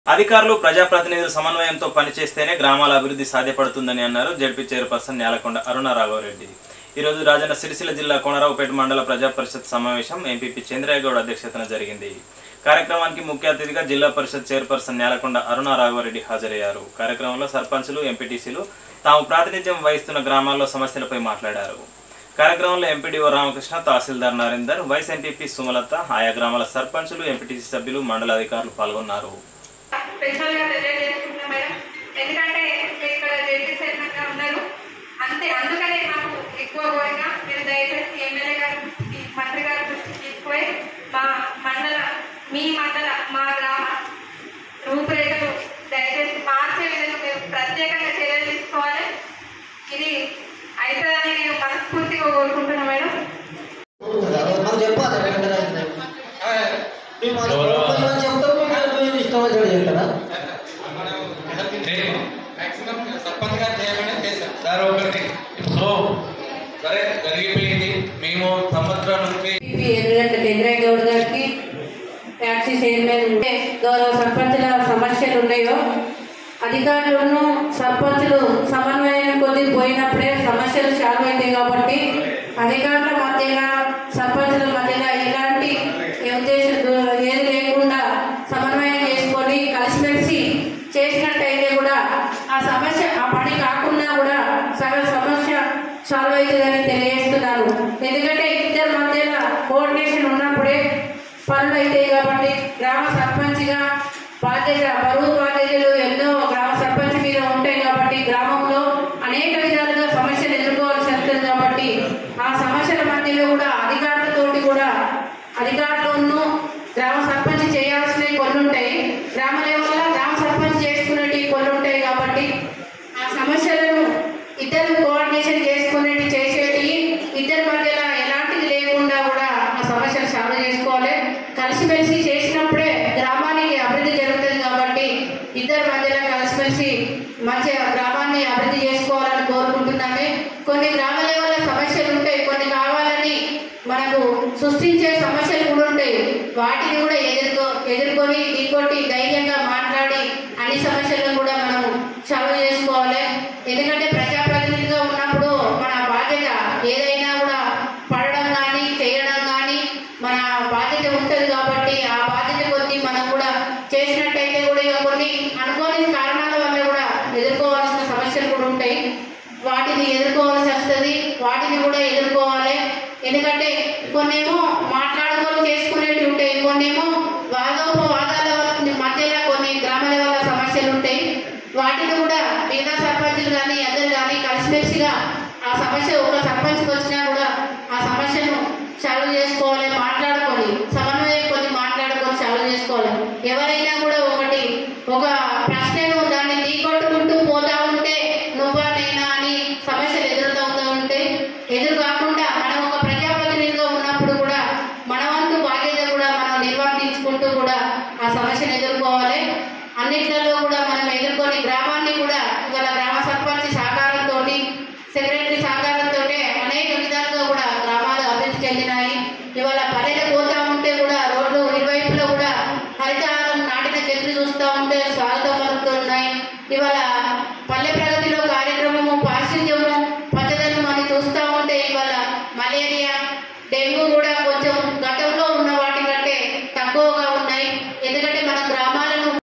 అధికారులు ప్రజాప్రతినిధుల సమన్వయంతో పనిచేస్తేనే గ్రామాల అభివృద్ధి సాధ్యపడుతుందని అన్నారు జడ్పీ చైర్పర్సన్ నేలకొండ అరుణ రాఘవరెడ్డి ఈరోజు రాజన్న సిరిసిల్ల జిల్లా కొనరావుపేట మండల ప్రజా పరిషత్ సమావేశం ఎంపీపీ చంద్రయ్యగౌడ్ అధ్యక్షతన జరిగింది కార్యక్రమానికి ముఖ్య అతిథిగా జిల్లా పరిషత్ చైర్పర్సన్ నేలకొండ అరుణ రాఘవరెడ్డి హాజరయ్యారు కార్యక్రమంలో సర్పంచులు ఎంపీటీసీలు తాము ప్రాతినిధ్యం వహిస్తున్న గ్రామాల్లో సమస్యలపై మాట్లాడారు కార్యక్రమంలో ఎంపీడీఓ రామకృష్ణ తహసీల్దార్ నరేందర్ వైస్ ఎంపీపీ సుమలత ఆయా గ్రామాల సర్పంచులు ఎంపీటీసీ సభ్యులు మండల అధికారులు పాల్గొన్నారు స్పెషల్ గా తెలియజేసుకుంటున్నా మేడం ఎందుకంటే మీరు ఇక్కడ జడ్జి చైర్మన్ గా ఉన్నారు అంతే అందుకనే నాకు ఎక్కువ కోరిక మీరు దయచేసి ఎమ్మెల్యే గారి దృష్టికి మంత్రి గారి దృష్టికి తీసుకుపోయి మా మండల మీ మండల మా గ్రామ రూపురేఖలు దయచేసి మార్చే విధంగా మీరు ప్రత్యేకంగా చర్యలు తీసుకోవాలి ఇది అవుతుందని నేను మనస్ఫూర్తిగా కోరుకుంటున్నా మేడం మనం చెప్పాలి వెంటనే అయితే. మేము మన ప్రభుత్వం చెప్తాం మీరు మీరు ఇష్టం వచ్చినట్టు చెప్తారా మాక్సిమం సర్పంచ్ గారు చేయమని చేశాం సార్ ఒకరికి సో సరే జరిగిపోయింది మేము సంవత్సరం నుంచి పిపి ఎర్రగడ్డ చంద్రయ్య గౌడ్ గారికి ట్యాక్సీ చైర్మన్ ఉంటే గౌరవ సర్పంచుల సమస్యలు ఉన్నాయో అధికారులను సర్పంచులు సమన్వయం కొద్ది పోయినప్పుడే సమస్యలు సాల్వ్ అవుతాయి కాబట్టి అధికారుల మధ్యన సర్పంచుల మధ్యన ఎలాంటి ఉద్దేశం ఏది లేకుండా సమన్వయం చేసుకొని కలిసిమెలిసి చేసినట్టయితే కూడా ఆ సమస్య ఆ పని కాకుండా కూడా సగం సమస్య సాల్వ్ అవుతుందని తెలియజేస్తున్నాను ఎందుకంటే ఇద్దరి మధ్యన కోఆర్డినేషన్ ఉన్నప్పుడే పనులు అవుతాయి కాబట్టి గ్రామ సర్పంచ్గా బాధ్యత బరువు బాధ్యతలు ఎన్నో గ్రామ సర్పంచ్ మీద ఉంటాయి కాబట్టి గ్రామంలో అనేక విధాలుగా సమస్యలు ఎదుర్కోవాల్సి వస్తుంది కాబట్టి ఆ సమస్యల మధ్యలో కూడా అధికారులతోటి కూడా అధికారులను గ్రామ సర్పంచ్ చేయాల్సినవి కొన్ని ఉంటాయి గ్రామ లెవెల్లో గ్రామ సర్పంచ్ చేసుకునేవి కొన్ని ఉంటాయి కాబట్టి ఆ సమస్యలను ఇద్దరు కోఆర్డినేషన్ చేసుకునేటి చేసేటి ఇద్దరి మధ్యలో ఎలాంటిది లేకుండా కూడా ఆ సమస్యలు సాల్వ్ చేసుకోవాలి కలిసిమెలిసి చేసినప్పుడే గ్రామానికి అభివృద్ధి జరుగుతుంది కాబట్టి ఇద్దరి మధ్యలో కలిసిమెలిసి మంచిగా గ్రామాన్ని అభివృద్ధి చేసుకోవాలని కోరుకుంటున్నాను కొన్ని గ్రామ లెవెల్లో సమస్యలు ఉంటాయి కొన్ని కావాలని మనకు సృష్టించే సమస్యలు కూడా ఉంటాయి వాటిని కూడా ఎదుర్కో ఎదుర్కొని ఇంకోటి ధైర్యంగా మాట్లాడి అన్ని సమస్యలను కూడా మనం సాల్వ్ చేసుకోవాలి ఎందుకంటే ప్రజాప్రతినిధిగా ఉన్నప్పుడు మన బాధ్యత ఏదైనా కూడా పడడం కానీ చేయడం కానీ మన బాధ్యత ఉంటుంది కాబట్టి ఆ బాధ్యత కొద్దీ మనం కూడా చేసినట్టయితే కూడా ఇక కొన్ని అనుకోని కారణాల వల్ల కూడా ఎదుర్కోవాల్సిన సమస్యలు కూడా ఉంటాయి వాటిని ఎదుర్కోవాల్సి వస్తుంది వాటిని కూడా ఎదుర్కోవాలి ఎందుకంటే కొన్నేమో మాట్లాడుకొని చేసుకునేవి ఉంటాయి కొన్నేమో వాదోపవాదాల మధ్యలో కొన్ని గ్రామ లెవెల్ సమస్యలు ఉంటాయి వాటిని కూడా మిగతా సర్పంచులు కానీ అందరు కానీ కలిసిమెలిసిగా ఆ సమస్య ఒక సర్పంచ్కి వచ్చినా కూడా ఆ సమస్యను సాల్వ్ చేసుకోవాలి మాట్లాడుకొని సమన్వయం కొన్ని మాట్లాడుకొని సాల్వ్ చేసుకోవాలి ఎవరైనా కూడా ఒకటి ఒక ప్రశ్నను దాన్ని ఢీకొట్టుకుంటూ పోతా ఉంటే నువ్వా నేనా అని సమస్యలు ఎదురుతూ ఉంటే ఎదురు కాకుండా మనం ఒక ప్రజాప్రతినిధిగా ఉన్నప్పుడు కూడా మన వంతు బాధ్యత కూడా మనం నిర్వర్తించుకుంటూ కూడా ఆ సమస్యను ఎదుర్కోవాలి అన్నిట్లలో కూడా మనం ఎదుర్కొని గ్రామాన్ని కూడా ఇవాళ గ్రామ సర్పంచ్ సహకారంతో సెక్రటరీ సహకారంతో అనేక విధాలుగా కూడా గ్రామాలు అభివృద్ధి చెందినాయి ఇవాళ పల్లెలు పోతా ఉంటే కూడా రోడ్లు ఇరువైపులో కూడా హరితహారం నాటిన చెట్లు చూస్తూ ఉంటే స్వాగతం పలుకుతూ ఉన్నాయి ఇవాళ పల్లె